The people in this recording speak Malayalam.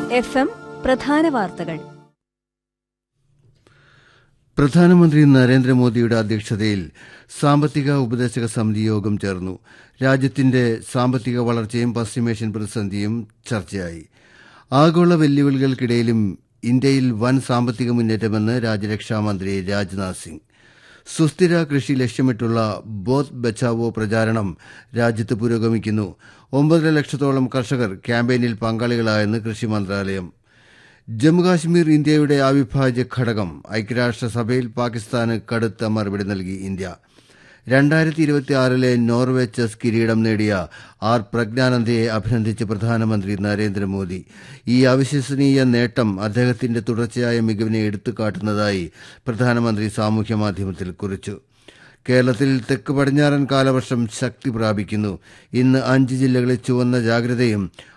എഫ് എം പ്രധാന വാർത്തകൾ പ്രധാനമന്ത്രി നരേന്ദ്രമോദിയുടെ അധ്യക്ഷതയിൽ സാമ്പത്തിക ഉപദേശക സമിതി യോഗം ചേർന്നു രാജ്യത്തിന്റെ സാമ്പത്തിക വളർച്ചയും പശ്ചിമേഷ്യൻ പ്രതിസന്ധിയും ചർച്ചയായി ആഗോള വെല്ലുവിളികൾക്കിടയിലും ഇന്ത്യയിൽ വൻ സാമ്പത്തിക മുന്നേറ്റമെന്ന് രാജ്യരക്ഷാമന്ത്രി രാജ്നാഥ് സിംഗ് സുസ്ഥിര കൃഷി ലക്ഷ്യമിട്ടുള്ള ബോത്ത് ബച്ചാവോ പ്രചാരണം രാജ്യത്ത് പുരോഗമിക്കുന്നു ഒമ്പതര ലക്ഷത്തോളം കർഷകർ ക്യാമ്പയിനിൽ പങ്കാളികളായെന്ന് കൃഷി മന്ത്രാലയം ജമ്മുകാശ്മീർ ഇന്ത്യയുടെ അവിഭാജ്യ ഘടകം ഐക്യരാഷ്ട്രസഭയിൽ പാകിസ്ഥാന് കടുത്ത മറുപടി നൽകി ഇന്ത്യ രണ്ടായിരത്തി ഇരുപത്തിയാറിലെ നോർവേ ചെസ് കിരീടം നേടിയ ആർ പ്രജ്ഞാനന്ദയെ അഭിനന്ദിച്ച് പ്രധാനമന്ത്രി നരേന്ദ്രമോദി ഈ അവിശ്വസനീയ നേട്ടം അദ്ദേഹത്തിന്റെ തുടർച്ചയായ മികവിനെ എടുത്തുകാട്ടുന്നതായി പ്രധാനമന്ത്രി സാമൂഹ്യമാധ്യമത്തിൽ കുറിച്ചു കേരളത്തിൽ തെക്ക് പടിഞ്ഞാറൻ കാലവർഷം ശക്തി പ്രാപിക്കുന്നു ഇന്ന് അഞ്ച് ജില്ലകളിൽ ചുവന്ന ജാഗ്രതയും